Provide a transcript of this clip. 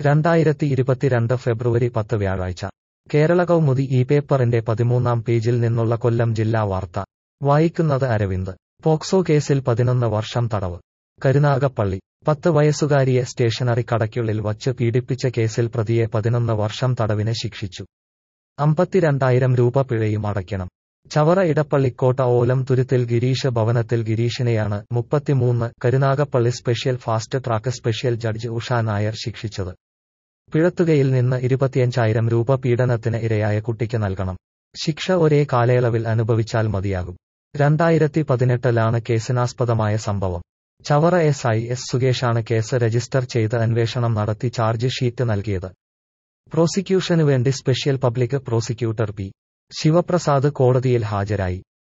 രണ്ടായിരത്തി ഇരുപത്തിരണ്ട് ഫെബ്രുവരി പത്ത് വ്യാഴാഴ്ച കേരള കൗമുദി ഈ പേപ്പറിന്റെ പതിമൂന്നാം പേജിൽ നിന്നുള്ള കൊല്ലം ജില്ലാ വാർത്ത വായിക്കുന്നത് അരവിന്ദ് പോക്സോ കേസിൽ പതിനൊന്ന് വർഷം തടവ് കരുനാഗപ്പള്ളി പത്ത് വയസ്സുകാരിയെ സ്റ്റേഷനറി കടയ്ക്കുള്ളിൽ വച്ച് പീഡിപ്പിച്ച കേസിൽ പ്രതിയെ പതിനൊന്ന് വർഷം തടവിന് ശിക്ഷിച്ചു അമ്പത്തിരണ്ടായിരം രൂപ പിഴയും അടയ്ക്കണം ചവറ ഇടപ്പള്ളിക്കോട്ട ഓലം തുരുത്തിൽ ഗിരീഷ് ഭവനത്തിൽ ഗിരീഷിനെയാണ് മുപ്പത്തിമൂന്ന് Karunagappally special fast track special judge Usha Nair ശിക്ഷിച്ചത് പിഴത്തുകയിൽ നിന്ന് ഇരുപത്തിയഞ്ചായിരം രൂപ പീഡനത്തിന് ഇരയായ കുട്ടിക്ക് നൽകണം ശിക്ഷ ഒരേ കാലയളവിൽ അനുഭവിച്ചാൽ മതിയാകും രണ്ടായിരത്തി പതിനെട്ടിലാണ് കേസിനാസ്പദമായ സംഭവം ചവറ എസ് ഐ എസ് സുകേഷാണ് കേസ് രജിസ്റ്റർ ചെയ്ത് അന്വേഷണം നടത്തി ചാർജ് ഷീറ്റ് നൽകിയത് പ്രോസിക്യൂഷനു വേണ്ടി special public prosecutor P Sivaprasad കോടതിയിൽ ഹാജരായി